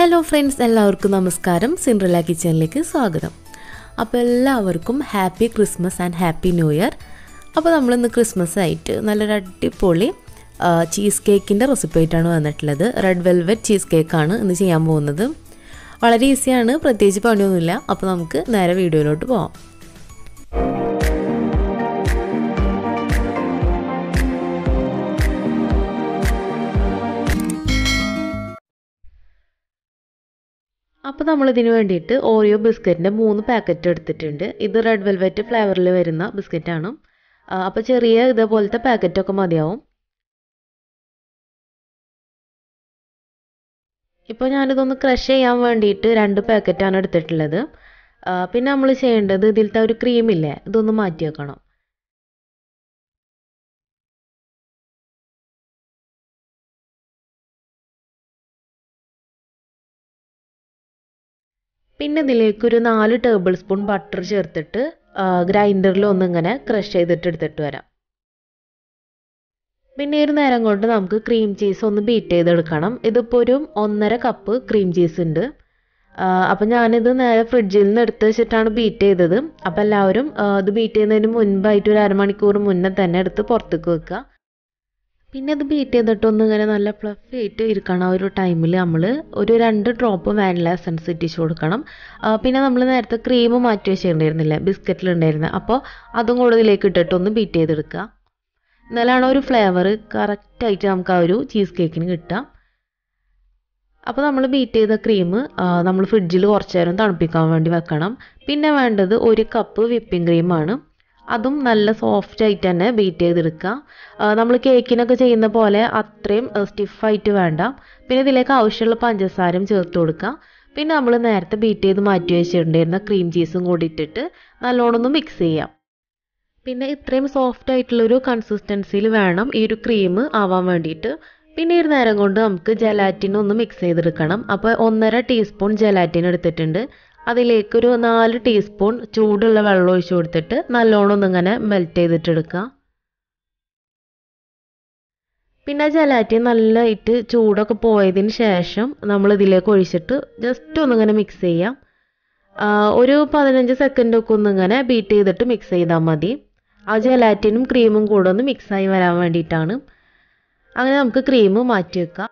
hello friends എല്ലാവർക്കും നമസ്കാരം Cinderella കിച്ചണിലേക്ക് സ്വാഗതം അപ്പോൾ എല്ലാവർക്കും happy Christmas and happy new year അപ്പോൾ നമ്മളിന്ന് ക്രിസ്മസ് ആയിട്ട് നല്ലൊരു അടിപൊളി ചീസ് കേക്കിൻ്റെ റെസിപ്പി ആയിട്ടാണ് വന്നിട്ടുള്ളത് റെഡ് വെൽവെറ്റ് ചീസ് കേക്കാണ് ഇന്ന് ചെയ്യാൻ പോകുന്നത് വളരെ ഈസിയാണ് പ്രത്യേകിച്ച് പണിയൊന്നുമില്ല അപ്പോൾ നമുക്ക് നേരെ വീഡിയോയിലോട്ട് പോവാം അപ്പോൾ നമ്മൾ ഇതിന് വേണ്ടിയിട്ട് ഓറിയോ ബിസ്ക്കറ്റിൻ്റെ മൂന്ന് പാക്കറ്റ് എടുത്തിട്ടുണ്ട് ഇത് റെഡ് വെൽവെറ്റ് ഫ്ലേവറിൽ വരുന്ന ബിസ്ക്കറ്റാണ് അപ്പോൾ ചെറിയ ഇതേപോലത്തെ പാക്കറ്റൊക്കെ മതിയാവും ഇപ്പോൾ ഞാനിതൊന്ന് ക്രഷ് ചെയ്യാൻ വേണ്ടിയിട്ട് രണ്ട് പാക്കറ്റാണ് എടുത്തിട്ടുള്ളത് പിന്നെ നമ്മൾ ചെയ്യേണ്ടത് ഇതിലത്തെ ഒരു ക്രീമില്ലേ ഇതൊന്ന് മാറ്റി വെക്കണം പിന്നെ ഇതിലേക്ക് ഒരു നാല് ടേബിൾ സ്പൂൺ ബട്ടർ ചേർത്തിട്ട് ഗ്രൈൻഡറിൽ ഒന്നിങ്ങനെ ക്രഷ് ചെയ്തിട്ട് എടുത്തിട്ട് വരാം പിന്നെ ഒരു നേരം കൊണ്ട് നമുക്ക് ക്രീം ചീസ് ഒന്ന് ബീറ്റ് ചെയ്തെടുക്കണം ഇതിപ്പോൾ ഒരു ഒന്നര കപ്പ് ക്രീം ചീസ് ഉണ്ട് അപ്പം ഞാനിത് നേരെ ഫ്രിഡ്ജിൽ നിന്ന് എടുത്ത് വെച്ചിട്ടാണ് ബീറ്റ് ചെയ്തത് അപ്പം എല്ലാവരും ഇത് ബീറ്റ് ചെയ്യുന്നതിന് മുൻപായിട്ട് ഒരു അരമണിക്കൂർ മുന്നേ തന്നെ എടുത്ത് പുറത്തേക്ക് വെക്കുക പിന്നെ അത് ബീറ്റ് ചെയ്തിട്ട് ഒന്ന് ഇങ്ങനെ നല്ല ഫ്ലഫി ആയിട്ട് ഇരിക്കണം ആ ഒരു ടൈമിൽ നമ്മൾ ഒരു രണ്ട് ഡ്രോപ്പ് വാനില എസൻസ് ഇട്ടിച്ച് കൊടുക്കണം പിന്നെ നമ്മൾ നേരത്തെ ക്രീം മാറ്റി വെച്ചിട്ടുണ്ടായിരുന്നില്ലേ ബിസ്ക്കറ്റിലുണ്ടായിരുന്നത് അപ്പോൾ അതും കൂടെ ഇതിലേക്ക് ഇട്ടിട്ട് ഒന്ന് ബീറ്റ് ചെയ്തെടുക്കുക എന്നാലാണ് ഒരു ഫ്ലേവർ കറക്റ്റായിട്ട് നമുക്ക് ആ ഒരു ചീസ് കേക്കിന് കിട്ടുക അപ്പോൾ നമ്മൾ ബീറ്റ് ചെയ്ത ക്രീം നമ്മൾ ഫ്രിഡ്ജിൽ കുറച്ച് നേരം തണുപ്പിക്കാൻ വേണ്ടി വെക്കണം പിന്നെ വേണ്ടത് ഒരു കപ്പ് വിപ്പിംഗ് ക്രീമാണ് അതും നല്ല സോഫ്റ്റ് ആയിട്ട് തന്നെ ബീറ്റ് ചെയ്തെടുക്കുക നമ്മൾ കേക്കിനൊക്കെ ചെയ്യുന്ന പോലെ അത്രയും സ്റ്റിഫായിട്ട് വേണ്ട പിന്നെ ഇതിലേക്ക് ആവശ്യമുള്ള പഞ്ചസാരയും ചേർത്ത് കൊടുക്കുക പിന്നെ നമ്മൾ നേരത്തെ ബീറ്റ് ചെയ്ത് മാറ്റി വെച്ചിട്ടുണ്ടായിരുന്ന ക്രീം ചീസും കൂടി ഇട്ടിട്ട് നല്ലോണം ഒന്ന് മിക്സ് ചെയ്യാം പിന്നെ ഇത്രയും സോഫ്റ്റ് ആയിട്ടുള്ളൊരു കൺസിസ്റ്റൻസിയിൽ വേണം ഈ ഒരു ക്രീം ആവാൻ വേണ്ടിയിട്ട് പിന്നെ ഒരു നേരം കൊണ്ട് നമുക്ക് ജലാറ്റിൻ ഒന്ന് മിക്സ് ചെയ്തെടുക്കണം അപ്പോൾ ഒന്നര ടീസ്പൂൺ ജലാറ്റിൻ എടുത്തിട്ടുണ്ട് അതിലേക്ക് ഒരു നാല് ടീസ്പൂൺ ചൂടുള്ള വെള്ളം ഒഴിച്ച് കൊടുത്തിട്ട് നല്ലോണം ഒന്നിങ്ങനെ മെൽറ്റ് ചെയ്തിട്ടെടുക്കുക പിന്നെ ജലാറ്റിൻ നല്ലതായിട്ട് ചൂടൊക്കെ പോയതിന് ശേഷം നമ്മൾ ഇതിലേക്ക് ഒഴിച്ചിട്ട് ജസ്റ്റ് ഒന്നിങ്ങനെ മിക്സ് ചെയ്യാം ഒരു പതിനഞ്ച് സെക്കൻഡ് ഒക്കെ ഒന്നിങ്ങനെ ബീറ്റ് ചെയ്തിട്ട് മിക്സ് ചെയ്താൽ മതി ആ ജലാറ്റിനും ക്രീമും കൂടെ ഒന്ന് മിക്സായി വരാൻ വേണ്ടിയിട്ടാണ് അങ്ങനെ നമുക്ക് ക്രീം മാറ്റി വെക്കാം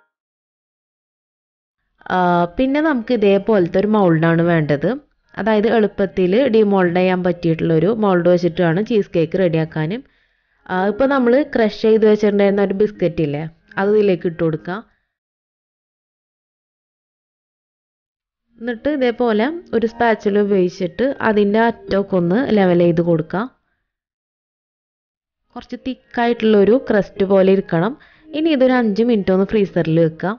പിന്നെ നമുക്ക് ഇതേപോലത്തെ ഒരു മൗൾഡാണ് വേണ്ടത് അതായത് എളുപ്പത്തിൽ ഡിമോൾഡ് ചെയ്യാൻ പറ്റിയിട്ടുള്ളൊരു മൗൾഡ് വെച്ചിട്ടാണ് ചീസ് കേക്ക് റെഡിയാക്കാൻ ഇപ്പോൾ നമ്മൾ ക്രഷ് ചെയ്ത് വെച്ചിട്ടുണ്ടായിരുന്ന ഒരു ബിസ്ക്കറ്റ് ഇല്ലേ അത് ഇതിലേക്ക് ഇട്ട് കൊടുക്കുക എന്നിട്ട് ഇതേപോലെ ഒരു സ്പാച്ചിൽ ഉപയോഗിച്ചിട്ട് അതിൻ്റെ അറ്റമൊക്കെ ഒന്ന് ലെവൽ ചെയ്ത് കൊടുക്കുക കുറച്ച് തിക്കായിട്ടുള്ളൊരു ക്രസ്റ്റ് പോലെ ഇരിക്കണം ഇനി ഇതൊരു അഞ്ച് മിനിറ്റ് ഒന്ന് ഫ്രീസറിൽ വെക്കുക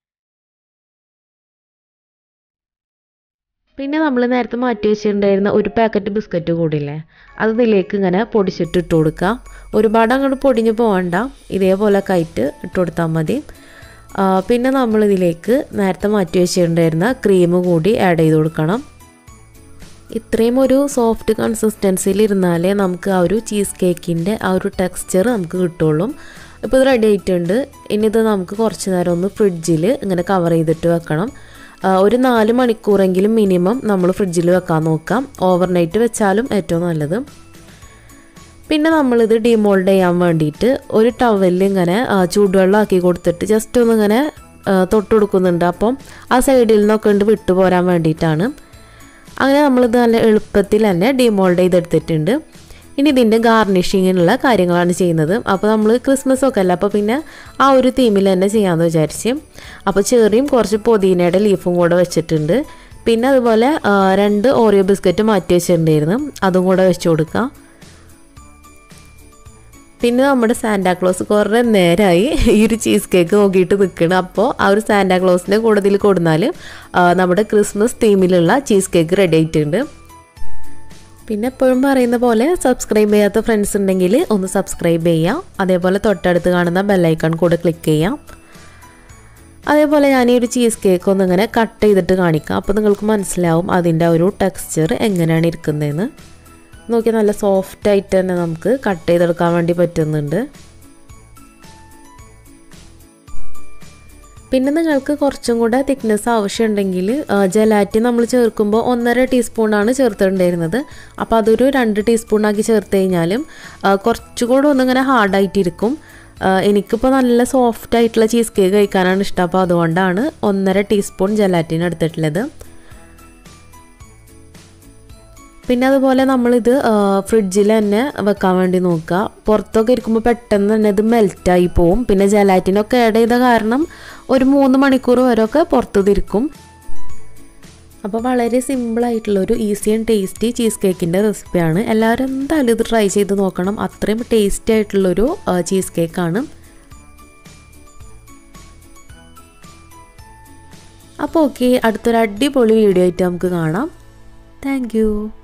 പിന്നെ നമ്മൾ നേരത്തെ മാറ്റി വെച്ചിട്ടുണ്ടായിരുന്ന ഒരു പാക്കറ്റ് ബിസ്ക്കറ്റ് കൂടില്ലേ അത് ഇതിലേക്ക് ഇങ്ങനെ പൊടിച്ചിട്ട് ഇട്ട് കൊടുക്കുക ഒരുപാട് അങ്ങോട്ട് പൊടിഞ്ഞ് പോകണ്ട ഇതേപോലെ കയറ്റ് ഇട്ട് കൊടുത്താൽ മതി പിന്നെ നമ്മൾ ഇതിലേക്ക് നേരത്തെ മാറ്റി വെച്ചിട്ടുണ്ടായിരുന്ന ക്രീം കൂടി ആഡ് ചെയ്ത് കൊടുക്കണം ഇത്രയും ഒരു സോഫ്റ്റ് കൺസിസ്റ്റൻസിയിൽ ഇരുന്നാലേ നമുക്ക് ആ ഒരു ചീസ് കേക്കിൻ്റെ ആ ഒരു ടെക്സ്ചർ നമുക്ക് കിട്ടുള്ളൂ ഇപ്പോൾ ഇത് റെഡി ആയിട്ടുണ്ട് ഇനി ഇത് നമുക്ക് കുറച്ച് നേരം ഒന്ന് ഫ്രിഡ്ജിൽ ഇങ്ങനെ കവർ ചെയ്തിട്ട് വെക്കണം ഒരു നാല് മണിക്കൂറെങ്കിലും മിനിമം നമ്മൾ ഫ്രിഡ്ജിൽ വെക്കാൻ നോക്കാം ഓവർനൈറ്റ് വെച്ചാലും ഏറ്റവും നല്ലത് പിന്നെ നമ്മളിത് ഡിമോൾഡ് ചെയ്യാൻ വേണ്ടിയിട്ട് ഒരു ടവലിൽ ഇങ്ങനെ ചൂടുവെള്ളം ആക്കി കൊടുത്തിട്ട് ജസ്റ്റ് ഒന്ന് ഇങ്ങനെ തൊട്ട് കൊടുക്കുന്നുണ്ട് അപ്പം ആ സൈഡിൽ നിന്നൊക്കെ ഉണ്ട് വിട്ടു പോരാൻ വേണ്ടിയിട്ടാണ് അങ്ങനെ നമ്മളിത് നല്ല എളുപ്പത്തിൽ തന്നെ ഡിമോൾഡ് ചെയ്തെടുത്തിട്ടുണ്ട് ഇനി ഇതിൻ്റെ ഗാർണിഷിങ്ങിനുള്ള കാര്യങ്ങളാണ് ചെയ്യുന്നത് അപ്പോൾ നമ്മൾ ക്രിസ്മസ് ഒക്കെ അല്ല അപ്പോൾ പിന്നെ ആ ഒരു തീമിൽ തന്നെ ചെയ്യാമെന്ന് വിചാരിച്ച് അപ്പോൾ ചെറിയും കുറച്ച് പുതിനയുടെ ലീഫും കൂടെ വെച്ചിട്ടുണ്ട് പിന്നെ അതുപോലെ രണ്ട് ഓറിയോ ബിസ്ക്കറ്റ് മാറ്റി വെച്ചിട്ടുണ്ടായിരുന്നു അതും കൂടെ വെച്ച് കൊടുക്കുക പിന്നെ നമ്മുടെ സാന്റാക്ലോസ് കുറേ നേരമായി ഈ ഒരു ചീസ് കേക്ക് നോക്കിയിട്ട് നിൽക്കണം അപ്പോൾ ആ ഒരു സാന്റാക്ലോസിൻ്റെ കൂടുതൽ കൊടുന്നാൽ നമ്മുടെ ക്രിസ്മസ് തീമിലുള്ള ചീസ് കേക്ക് റെഡി ആയിട്ടുണ്ട് പിന്നെ എപ്പോഴും പറയുന്ന പോലെ സബ്സ്ക്രൈബ് ചെയ്യാത്ത ഫ്രണ്ട്സ് ഉണ്ടെങ്കിൽ ഒന്ന് സബ്സ്ക്രൈബ് ചെയ്യാം അതേപോലെ തൊട്ടടുത്ത് കാണുന്ന ബെല്ലൈക്കൺ കൂടെ ക്ലിക്ക് ചെയ്യാം അതേപോലെ ഞാൻ ഈ ഒരു ചീസ് കേക്ക് ഒന്ന് ഇങ്ങനെ കട്ട് ചെയ്തിട്ട് കാണിക്കാം അപ്പോൾ നിങ്ങൾക്ക് മനസ്സിലാവും അതിൻ്റെ ഒരു ടെക്സ്ചർ എങ്ങനെയാണ് ഇരിക്കുന്നതെന്ന് നോക്കി നല്ല സോഫ്റ്റ് ആയിട്ട് തന്നെ നമുക്ക് കട്ട് ചെയ്തെടുക്കാൻ വേണ്ടി പറ്റുന്നുണ്ട് പിന്നെ നിങ്ങൾക്ക് കുറച്ചും കൂടെ തിക്നെസ് ആവശ്യമുണ്ടെങ്കിൽ ജലാറ്റി നമ്മൾ ചേർക്കുമ്പോൾ ഒന്നര ടീസ്പൂണാണ് ചേർത്തിട്ടുണ്ടായിരുന്നത് അപ്പോൾ അതൊരു രണ്ട് ടീസ്പൂണാക്കി ചേർത്ത് കഴിഞ്ഞാലും കുറച്ചുകൂടെ ഒന്നിങ്ങനെ ഹാർഡായിട്ടിരിക്കും എനിക്കിപ്പോൾ നല്ല സോഫ്റ്റ് ആയിട്ടുള്ള ചീസ് കേക്ക് കഴിക്കാനാണ് ഇഷ്ടം അപ്പോൾ അതുകൊണ്ടാണ് ഒന്നര ടീസ്പൂൺ ജലാറ്റിൻ എടുത്തിട്ടുള്ളത് പിന്നെ അതുപോലെ നമ്മളിത് ഫ്രിഡ്ജിൽ തന്നെ വെക്കാൻ വേണ്ടി നോക്കുക പുറത്തൊക്കെ ഇരിക്കുമ്പോൾ പെട്ടെന്ന് തന്നെ ഇത് മെൽറ്റായി പോവും പിന്നെ ജലാറ്റിനൊക്കെ ആഡ് ചെയ്ത കാരണം ഒരു മൂന്ന് മണിക്കൂർ വരെയൊക്കെ പുറത്തുതിരിക്കും അപ്പോൾ വളരെ സിമ്പിളായിട്ടുള്ളൊരു ഈസി ആൻഡ് ടേസ്റ്റി ചീസ് കേക്കിൻ്റെ റെസിപ്പിയാണ് എല്ലാവരും എന്തായാലും ഇത് ട്രൈ ചെയ്ത് നോക്കണം അത്രയും ടേസ്റ്റി ആയിട്ടുള്ളൊരു ചീസ് കേക്കാണ് അപ്പോൾ ഓക്കെ അടുത്തൊരു അടിപൊളി വീഡിയോ ആയിട്ട് നമുക്ക് കാണാം താങ്ക്